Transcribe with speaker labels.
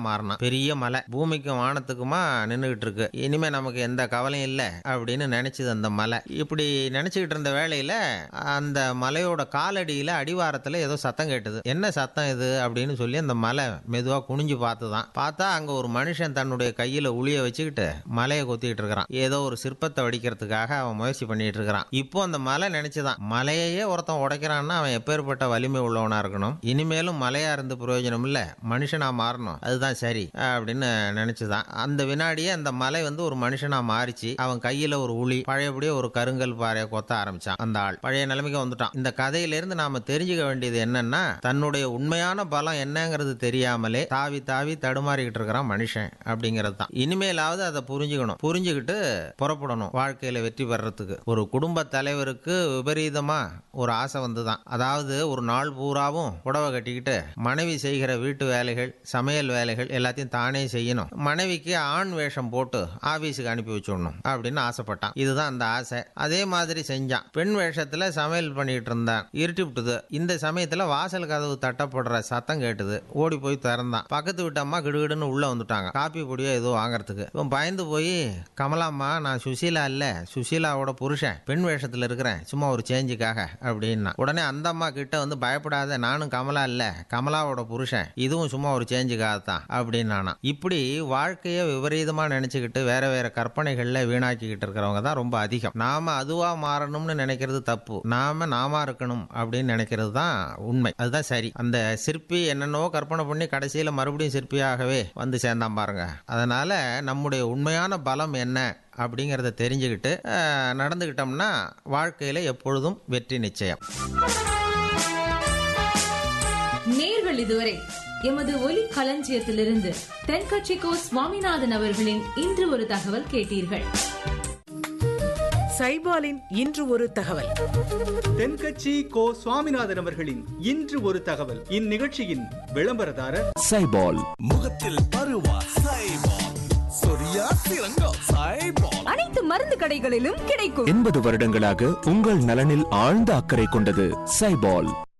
Speaker 1: மாறினான் பெரிய மலை பூமிக்கும் வானத்துக்குமா நின்றுகிட்டு இருக்கு இனிமே நமக்கு எந்த கவலையும் இல்லை அப்படின்னு நினைச்சது அந்த மலை இப்படி நினைச்சுக்கிட்டு இருந்த வேளையில அந்த மலையோட காலடியில அடிவாரத்துல ஏதோ சத்தம் கேட்டது என்ன சத்தம் இது அப்படின்னு சொல்லி அந்த மலை மெதுவா குனிஞ்சு பார்த்துதான் பார்த்தா அங்க ஒரு மனுஷன் தன்னுடைய கையில உளிய வச்சுக்கிட்டு மலையை கொத்திக்கிட்டு இருக்கிறான் ஏதோ ஒரு சிற்பத்தை வடிக்கிறதுக்காக அவன் முயற்சி பண்ணிட்டு இருக்கிறான் இப்போ அந்த மலை நினைச்சுதான் மலையையே ஒருத்தன் உடைக்கிறான்னா அவன் எப்பேற்பட்ட வலிமை உள்ளவனா இருக்கணும் இனிமேலும் மலையா இருந்து பிரயோஜனம் இல்ல மனுஷனா மாறணும் அதுதான் சரி அப்படின்னு நினைச்சுதான் அந்த வினாடியே அந்த மலை வந்து ஒரு மனுஷனா மாறிச்சு அவன் கையில ஒரு உளி பழையபடியே ஒரு கருங்கல் பாறையை கொத்த ஆரம்பிச்சான் அந்த ஆள் பழைய நிலைமைக்கு வந்துட்டான் இந்த கதையிலிருந்து நாம தெரிஞ்சுக்க வேண்டியது என்னன்னா தன்னுடைய உண்மையான பலம் என்னங்கிறது தெரியாமலே தாவி தாவி தடுமாறிக்கிட்டு இருக்கிறான் மனுஷன் அப்படிங்கிறது தான் இனிமேலாவது அதை புரிஞ்சுக்கணும் புரிஞ்சுக்கிட்டு புறப்படணும் வாழ்க்கையில வெற்றி பெறறதுக்கு ஒரு குடும்ப தலைவருக்கு விபரீதமா ஒரு ஆசை வந்துதான் அதாவது ஒரு நாள் பூராவும் புடவை கட்டிக்கிட்டு மனைவி செய்கிற வீட்டு வேலைகள் சமையல் வேலைகள் எல்லாத்தையும் தானே செய்யணும் மனைவிக்கு ஆண் வேஷம் போட்டு ஆபீஸுக்கு அனுப்பி வச்சுடணும் அப்படின்னு ஆசைப்பட்டான் இதுதான் அந்த ஆசை அதே மாதிரி செஞ்சான் பெண் வேஷத்துல சமையல் பண்ணிட்டு இருந்தான் இருட்டி விட்டுது இந்த சமயத்துல வாசல் கதவு தட்டப்படுற சத்தம் கேட்டுது ஓடி போய் திறந்தான் பக்கத்து வீட்டு அம்மா கிடுகிடுன்னு உள்ள வந்துட்டாங்க காப்பி பொடியோ ஏதோ வாங்குறதுக்கு இவன் பயந்து போய் கமலாம்மா நான் சுசீலா இல்ல சுசீலாவோட புருஷன் பெண் வேஷத்துல இருக்கிறேன் சும்மா ஒரு சேஞ்சுக்காக அப்படின்னா உடனே அந்த அம்மா கிட்ட வந்து பயப்படாத நானும் கமலா இல்ல கமலாவோட புருஷன் இதுவும் சும்மா ஒரு சேஞ்சுக்காக தான் அப்படின்னு இப்படி வாழ்க்கையை விபரீதமா நினைச்சுக்கிட்டு வேற வேற கற்பனைகள்ல வீணாக்கிக்கிட்டு இருக்கிறவங்க தான் ரொம்ப அதிகம் நாம அதுவா மாறணும்னு நினைக்கிறது தப்பு நாம நாமா இருக்கணும் அப்படின்னு நினைக்கிறது தான் உண்மை அதுதான் சரி அந்த சிற்பி என்னென்னவோ கற்பனை பண்ணி கடைசியில மறுபடியும் சிற்பியாகவே வந்து சேர்ந்தான் பாருங்க அதனால நம்முடைய உண்மையான பலம் என்ன அப்படிங்கிறத தெரிஞ்சுக்கிட்டு அஹ், நடந்துக்கிட்டோம்னா வாழ்க்கையில எப்பொழுதும் வெற்றி நிச்சயம்
Speaker 2: நேர்கள் இதுவரை எமது ஒலி களஞ்சியத்திலிருந்து தென்கட்சிக்கோ சுவாமிநாதன் அவர்களின் இன்று ஒரு தகவல் கேட்டீர்கள்
Speaker 3: சைபாலின் இன்று ஒரு தகவல்
Speaker 4: தென்கட்சி கோ சுவாமிநாதன் அவர்களின் இன்று ஒரு தகவல் இந்நிகழ்ச்சியின் விளம்பரதாரர்
Speaker 5: சைபால்
Speaker 6: முகத்தில் பருவா சைபால் சொரியா சிறங்கம் சைபால்
Speaker 7: அனைத்து மருந்து கடைகளிலும் கிடைக்கும்
Speaker 5: எண்பது வருடங்களாக உங்கள் நலனில் ஆழ்ந்த அக்கறை கொண்டது சைபால்